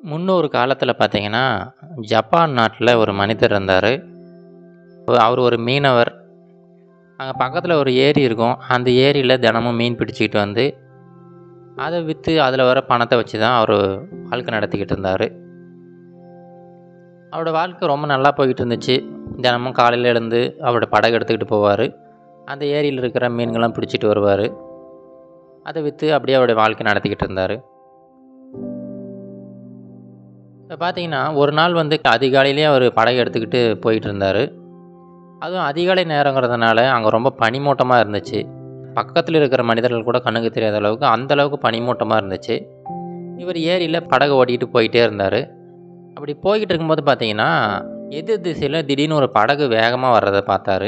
முன்னொரு காலத்தில் பார்த்தீங்கன்னா ஜப்பான் நாட்டில் ஒரு மனிதர் இருந்தார் அவர் ஒரு மீனவர் அங்கே பக்கத்தில் ஒரு ஏரி இருக்கும் அந்த ஏரியில் தினமும் மீன் பிடிச்சிக்கிட்டு வந்து அதை விற்று அதில் வர பணத்தை வச்சு தான் அவர் வாழ்க்கை நடத்திக்கிட்டு இருந்தார் அவரோட வாழ்க்கை ரொம்ப நல்லா போய்கிட்டு இருந்துச்சு தினமும் காலையில் எழுந்து அவரோட படகு எடுத்துக்கிட்டு போவார் அந்த ஏரியில் இருக்கிற மீன்கள்லாம் பிடிச்சிட்டு வருவார் அதை விற்று அப்படியே அவருடைய வாழ்க்கை நடத்திக்கிட்டு இருந்தார் இப்போ பார்த்தீங்கன்னா ஒரு நாள் வந்து அதிகாலையிலேயே அவர் படகு எடுத்துக்கிட்டு போயிட்டு இருந்தார் அதுவும் அதிகாலை நேரங்கிறதுனால அங்கே ரொம்ப பனிமூட்டமாக இருந்துச்சு பக்கத்தில் இருக்கிற மனிதர்கள் கூட கண்ணுக்கு தெரியாத அளவுக்கு அந்த அளவுக்கு பனிமூட்டமாக இருந்துச்சு இவர் ஏரியில் படகு ஓட்டிகிட்டு போயிட்டே இருந்தார் அப்படி போய்கிட்டு இருக்கும்போது பார்த்தீங்கன்னா எதிர் திசையில் திடீர்னு ஒரு படகு வேகமாக வர்றதை பார்த்தாரு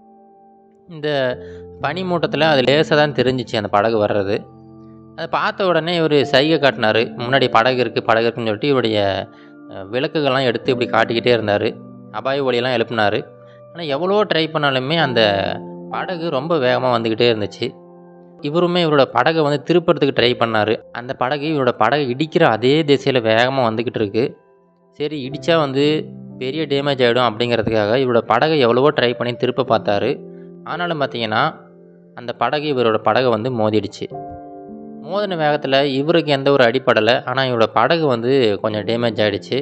இந்த பனிமூட்டத்தில் அது லேசாக தான் தெரிஞ்சிச்சு அந்த படகு வர்றது அதை பார்த்த உடனே இவர் சைகை காட்டினார் முன்னாடி படகு இருக்குது படகு இருக்குன்னு சொல்லிட்டு இவருடைய அஹ், விளக்குகள்லாம் எடுத்து இப்படி காட்டிக்கிட்டே இருந்தார் அபாய ஒலியெல்லாம் எழுப்பினார் ஆனால் எவ்வளோ ட்ரை பண்ணாலுமே அந்த படகு ரொம்ப வேகமாக வந்துக்கிட்டே இருந்துச்சு இவருமே இவரோட படகை வந்து திருப்புறதுக்கு ட்ரை பண்ணார் அந்த படகு இவரோட படகு இடிக்கிற அதே திசையில் வேகமாக வந்துக்கிட்டு இருக்கு சரி இடித்தா வந்து பெரிய டேமேஜ் ஆகிடும் அப்படிங்கிறதுக்காக இவரோட படகை எவ்வளவோ ட்ரை பண்ணி திருப்ப பார்த்தாரு ஆனாலும் பார்த்தீங்கன்னா அந்த படகு இவரோட படகை வந்து மோதிடுச்சு மோதின வேகத்தில் இவருக்கு எந்த ஒரு அடிப்படலை ஆனால் இவரோட படகு வந்து கொஞ்சம் டேமேஜ் ஆகிடுச்சு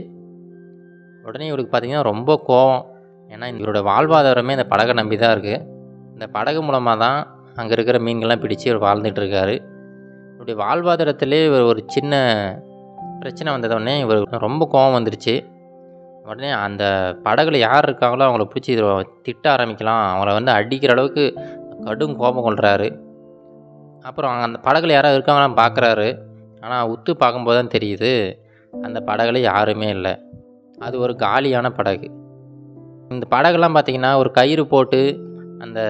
உடனே இவருக்கு பார்த்தீங்கன்னா ரொம்ப கோவம் ஏன்னா இவரோட வாழ்வாதாரமே இந்த படகை நம்பி தான் இருக்குது இந்த படகு மூலமாக தான் அங்கே இருக்கிற மீன்கள்லாம் பிடிச்சி இவர் வாழ்ந்துட்டு இருக்காரு இவருடைய வாழ்வாதாரத்திலே இவர் ஒரு சின்ன பிரச்சனை வந்ததோடனே இவர் ரொம்ப கோவம் வந்துருச்சு உடனே அந்த படகுல யார் இருக்காங்களோ அவங்கள பிடிச்சி திட்ட ஆரம்பிக்கலாம் அவங்கள வந்து அடிக்கிற அளவுக்கு கடும் கோபம் கொள்கிறாரு அப்புறம் அந்த படகுல யாராவது இருக்காங்களான்னு பார்க்குறாரு ஆனால் உத்து பார்க்கும்போது தான் தெரியுது அந்த படகுல யாருமே இல்லை அது ஒரு காலியான படகு இந்த படகுலாம் பார்த்தீங்கன்னா ஒரு கயிறு போட்டு அந்த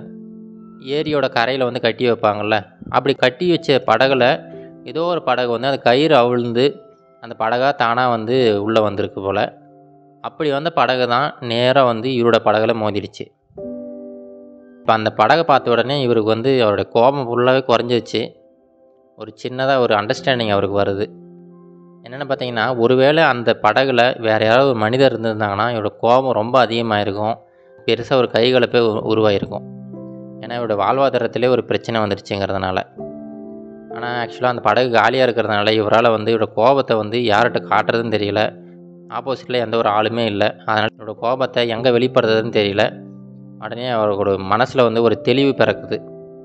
ஏரியோட கரையில் வந்து கட்டி வைப்பாங்கள்ல அப்படி கட்டி வச்ச படகுல ஏதோ ஒரு படகு வந்து அந்த கயிறு அவிழ்ந்து அந்த படகா தானாக வந்து உள்ளே வந்திருக்கு போல் அப்படி வந்த படகு தான் நேராக வந்து இவரோட படகுல மோதிடுச்சு இப்போ அந்த படகை பார்த்த உடனே இவருக்கு வந்து அவரோட கோபம் ஃபுல்லாகவே குறைஞ்சிருச்சு ஒரு சின்னதாக ஒரு அண்டர்ஸ்டாண்டிங் அவருக்கு வருது என்னென்னு பார்த்தீங்கன்னா ஒருவேளை அந்த படகுல வேறு யாராவது ஒரு மனிதர் இருந்திருந்தாங்கன்னா இவரோட கோபம் ரொம்ப அதிகமாயிருக்கும் பெருசாக ஒரு கைகலப்பே உ- உருவாயிருக்கும் ஏன்னா இவரோட வாழ்வாதாரத்திலே ஒரு பிரச்சனை வந்துருச்சுங்கிறதுனால ஆனால் ஆக்சுவலாக அந்த படகு காலியாக இருக்கிறதுனால இவரால் வந்து இவரோட கோபத்தை வந்து யார்கிட்ட காட்டுறதுன்னு தெரியல ஆப்போசிட்டில் எந்த ஒரு ஆளுமே இல்லை அதனால் இவரோட கோபத்தை எங்கே வெளிப்படுறதுன்னு தெரியல உடனே அவரோட மனசில் வந்து ஒரு தெளிவு பிறக்குது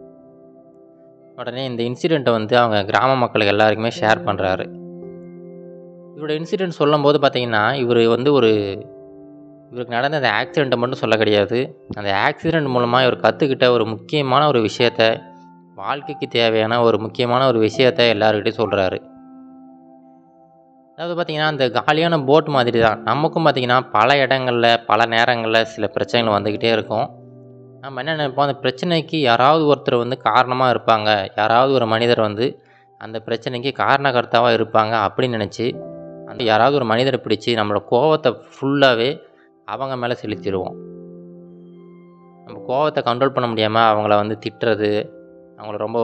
உடனே இந்த இன்சிடெண்ட்டை வந்து அவங்க கிராம மக்களுக்கு எல்லாருக்குமே ஷேர் பண்ணுறாரு இவரோட இன்சிடெண்ட் சொல்லும்போது பார்த்தீங்கன்னா இவர் வந்து ஒரு இவருக்கு நடந்த அந்த ஆக்சிடெண்ட்டை மட்டும் சொல்ல கிடையாது அந்த ஆக்சிடெண்ட் மூலமாக இவர் கற்றுக்கிட்ட ஒரு முக்கியமான ஒரு விஷயத்த வாழ்க்கைக்கு தேவையான ஒரு முக்கியமான ஒரு விஷயத்த எல்லாருக்கிட்டையும் சொல்கிறாரு அதாவது பார்த்திங்கன்னா அந்த காலியான போட் மாதிரி தான் நமக்கும் பார்த்திங்கன்னா பல இடங்களில் பல நேரங்களில் சில பிரச்சனைகள் வந்துக்கிட்டே இருக்கும் நம்ம என்ன நினைப்போம் அந்த பிரச்சனைக்கு யாராவது ஒருத்தர் வந்து காரணமாக இருப்பாங்க யாராவது ஒரு மனிதர் வந்து அந்த பிரச்சனைக்கு காரணகர்த்தாவாக இருப்பாங்க அப்படின்னு நினச்சி அந்த யாராவது ஒரு மனிதரை பிடிச்சி நம்மளோட கோவத்தை ஃபுல்லாகவே அவங்க மேலே செலுத்திடுவோம் நம்ம கோவத்தை கண்ட்ரோல் பண்ண முடியாமல் அவங்கள வந்து திட்டுறது அவங்கள ரொம்ப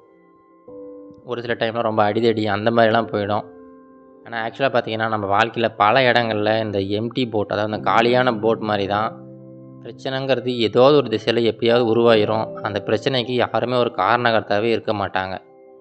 ஒரு சில டைமில் ரொம்ப அடிதடி அந்த மாதிரிலாம் போயிடும் ஆனால் ஆக்சுவலாக பார்த்தீங்கன்னா நம்ம வாழ்க்கையில் பல இடங்களில் இந்த எம்டி போட் அதாவது அந்த காலியான போட் மாதிரி தான் பிரச்சனைங்கிறது ஏதாவது ஒரு திசையில் எப்படியாவது உருவாயிரும் அந்த பிரச்சனைக்கு யாருமே ஒரு காரணகர்த்தாவே இருக்க மாட்டாங்க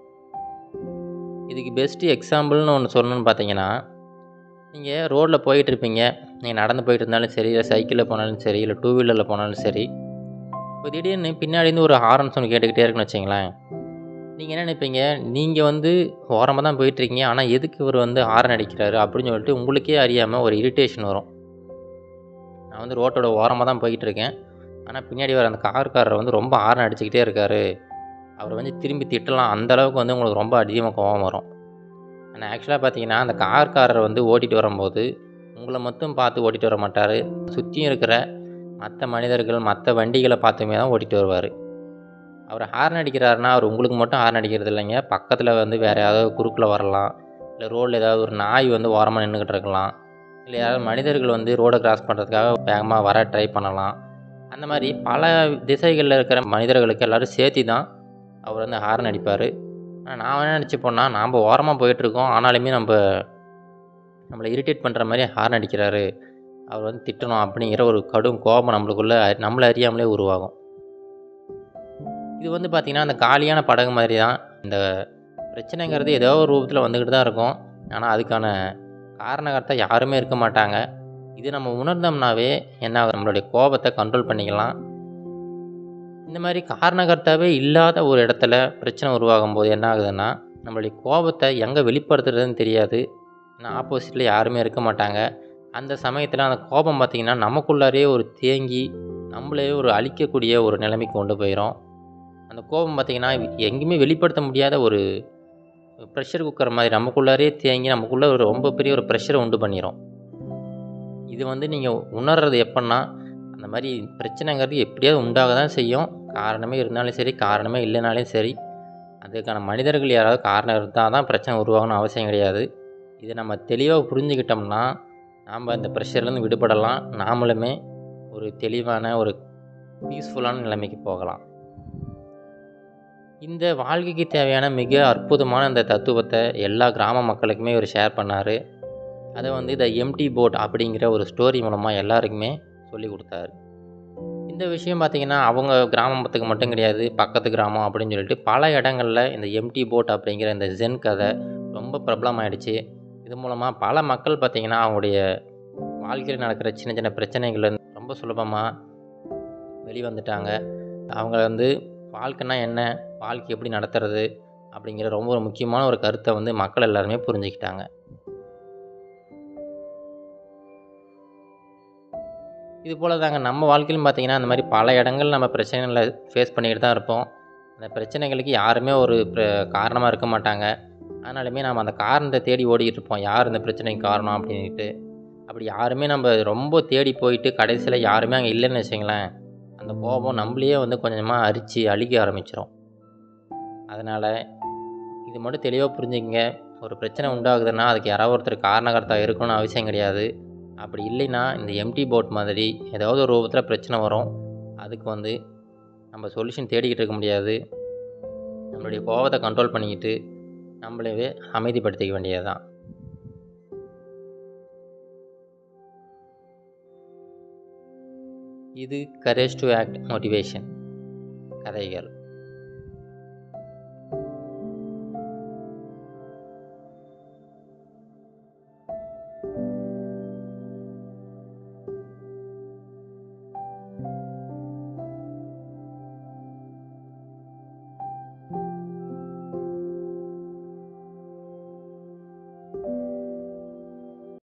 இதுக்கு பெஸ்ட்டு எக்ஸாம்பிள்னு ஒன்று சொல்லணும்னு பார்த்தீங்கன்னா நீங்கள் ரோட்டில் போயிட்டு இருப்பீங்க நீங்கள் நடந்து போயிட்டு இருந்தாலும் சரி இல்லை சைக்கிளில் போனாலும் சரி இல்லை டூ வீலரில் போனாலும் சரி இப்போ திடீர்னு பின்னாடி இருந்து ஒரு ஹாரன் சவுண்ட் கேட்டுக்கிட்டே இருக்குன்னு வச்சிங்களேன் நீங்கள் என்ன நினைப்பீங்க நீங்கள் வந்து ஓரமாக தான் போயிட்டுருக்கீங்க ஆனால் எதுக்கு இவர் வந்து ஹாரன் அடிக்கிறாரு அப்படின்னு சொல்லிட்டு உங்களுக்கே அறியாமல் ஒரு இரிட்டேஷன் வரும் நான் வந்து ரோட்டோட ஓரமாக தான் போயிட்டு இருக்கேன் ஆனால் பின்னாடி வர அந்த கார்காரர் வந்து ரொம்ப ஹாரன் அடிச்சுக்கிட்டே இருக்காரு அவர் வந்து திரும்பி திட்டலாம் அந்த அளவுக்கு வந்து உங்களுக்கு ரொம்ப அதிகமாக கோபம் வரும் ஆனால் ஆக்சுவலாக பார்த்தீங்கன்னா அந்த கார்காரர் வந்து ஓட்டிகிட்டு வரும்போது உங்களை மட்டும் பார்த்து ஓட்டிகிட்டு வர மாட்டார் சுற்றியும் இருக்கிற மற்ற மனிதர்கள் மற்ற வண்டிகளை பார்த்துமே தான் ஓட்டிகிட்டு வருவார் அவர் ஹார்ன் அடிக்கிறாருன்னா அவர் உங்களுக்கு மட்டும் ஹார்ன் அடிக்கிறது இல்லைங்க பக்கத்தில் வந்து வேறு ஏதாவது குறுக்கில் வரலாம் இல்லை ரோட்டில் ஏதாவது ஒரு நாய் வந்து ஓரமாக நின்றுக்கிட்டு இருக்கலாம் இல்லை யாராவது மனிதர்கள் வந்து ரோடை கிராஸ் பண்ணுறதுக்காக வேகமாக வர ட்ரை பண்ணலாம் அந்த மாதிரி பல திசைகளில் இருக்கிற மனிதர்களுக்கு எல்லோரும் சேர்த்து தான் அவர் வந்து ஹார்ன் அடிப்பார் ஆனால் நான் என்ன நினச்சிப்போன்னா நாம் ஓரமாக போயிட்டுருக்கோம் ஆனாலுமே நம்ம நம்மளை இரிட்டேட் பண்ணுற மாதிரி ஹார்ன் அடிக்கிறாரு அவர் வந்து திட்டணும் அப்படிங்கிற ஒரு கடும் கோபம் நம்மளுக்குள்ளே நம்மளை அறியாமலே உருவாகும் இது வந்து பார்த்திங்கன்னா அந்த காலியான படகு மாதிரி தான் இந்த பிரச்சனைங்கிறது ஏதோ ஒரு ரூபத்தில் வந்துக்கிட்டு தான் இருக்கும் ஆனால் அதுக்கான காரணகர்த்தா யாருமே இருக்க மாட்டாங்க இது நம்ம உணர்ந்தோம்னாவே என்ன ஆகும்? நம்மளுடைய கோபத்தை கண்ட்ரோல் பண்ணிக்கலாம் இந்த மாதிரி காரணகர்த்தாவே இல்லாத ஒரு இடத்துல பிரச்சனை உருவாகும் போது என்ன ஆகுதுன்னா நம்மளுடைய கோபத்தை எங்கே வெளிப்படுத்துறதுன்னு தெரியாது ஏன்னா ஆப்போசிட்டில் யாருமே இருக்க மாட்டாங்க அந்த சமயத்தில் அந்த கோபம் பார்த்திங்கன்னா நமக்குள்ளாரே ஒரு தேங்கி நம்மளே ஒரு அழிக்கக்கூடிய ஒரு நிலைமைக்கு கொண்டு போயிடும் அந்த கோபம் பார்த்திங்கன்னா எங்கேயுமே வெளிப்படுத்த முடியாத ஒரு ப்ரெஷர் குக்கர் மாதிரி நமக்குள்ளாரே தேங்கி நமக்குள்ளே ஒரு ரொம்ப பெரிய ஒரு ப்ரெஷரை உண்டு பண்ணிடும் இது வந்து நீங்கள் உணர்றது எப்படின்னா அந்த மாதிரி பிரச்சனைங்கிறது எப்படியாவது உண்டாக தான் செய்யும் காரணமே இருந்தாலும் சரி காரணமே இல்லைனாலும் சரி அதுக்கான மனிதர்கள் யாராவது காரணம் இருந்தால் தான் பிரச்சனை உருவாகணும் அவசியம் கிடையாது இதை நம்ம தெளிவாக புரிஞ்சுக்கிட்டோம்னா நாம் இந்த ப்ரெஷர்லேருந்து விடுபடலாம் நாமளுமே ஒரு தெளிவான ஒரு பீஸ்ஃபுல்லான நிலைமைக்கு போகலாம் இந்த வாழ்க்கைக்கு தேவையான மிக அற்புதமான இந்த தத்துவத்தை எல்லா கிராம மக்களுக்குமே இவர் ஷேர் பண்ணார் அதை வந்து இந்த எம்டி போட் அப்படிங்கிற ஒரு ஸ்டோரி மூலமாக எல்லாருக்குமே சொல்லி கொடுத்தாரு இந்த விஷயம் பார்த்திங்கன்னா அவங்க கிராமத்துக்கு மட்டும் கிடையாது பக்கத்து கிராமம் அப்படின்னு சொல்லிட்டு பல இடங்களில் இந்த எம்டி போட் அப்படிங்கிற இந்த ஜென் கதை ரொம்ப பிரபலமாயிடுச்சு இது மூலமாக பல மக்கள் பார்த்திங்கன்னா அவங்களுடைய வாழ்க்கையில் நடக்கிற சின்ன சின்ன பிரச்சனைகள் ரொம்ப சுலபமாக வெளிவந்துட்டாங்க அவங்க வந்து வாழ்க்கைனா என்ன வாழ்க்கை எப்படி நடத்துறது அப்படிங்கிற ரொம்ப ஒரு முக்கியமான ஒரு கருத்தை வந்து மக்கள் எல்லாருமே புரிஞ்சுக்கிட்டாங்க இது போல் தாங்க நம்ம வாழ்க்கையிலும் பார்த்திங்கன்னா அந்த மாதிரி பல இடங்கள் நம்ம பிரச்சனைகளை ஃபேஸ் பண்ணிக்கிட்டு தான் இருப்போம் அந்த பிரச்சனைகளுக்கு யாருமே ஒரு காரணமாக இருக்க மாட்டாங்க ஆனாலுமே நம்ம அந்த காரணத்தை தேடி ஓடிக்கிட்டு இருப்போம் யார் இந்த பிரச்சனைக்கு காரணம் அப்படின்ட்டு அப்படி யாருமே நம்ம ரொம்ப தேடி போயிட்டு கடைசியில் யாருமே அங்கே இல்லைன்னு வச்சுங்களேன் அந்த கோபம் நம்மளையே வந்து கொஞ்சமாக அரித்து அழிக்க ஆரம்பிச்சிடும் அதனால் இது மட்டும் தெளிவாக புரிஞ்சுக்கங்க ஒரு பிரச்சனை உண்டாகுதுன்னா அதுக்கு யாராவது ஒருத்தர் காரணகர்த்தா இருக்கணும்னு அவசியம் கிடையாது அப்படி இல்லைன்னா இந்த எம்டி போட் மாதிரி ஏதாவது ஒரு ரூபத்தில் பிரச்சனை வரும் அதுக்கு வந்து நம்ம சொல்யூஷன் தேடிக்கிட்டு இருக்க முடியாது நம்மளுடைய கோபத்தை கண்ட்ரோல் பண்ணிக்கிட்டு நம்மளவே அமைதிப்படுத்திக்க வேண்டியது தான் இது கரேஜ் டு ஆக்ட் மோட்டிவேஷன் கதைகள்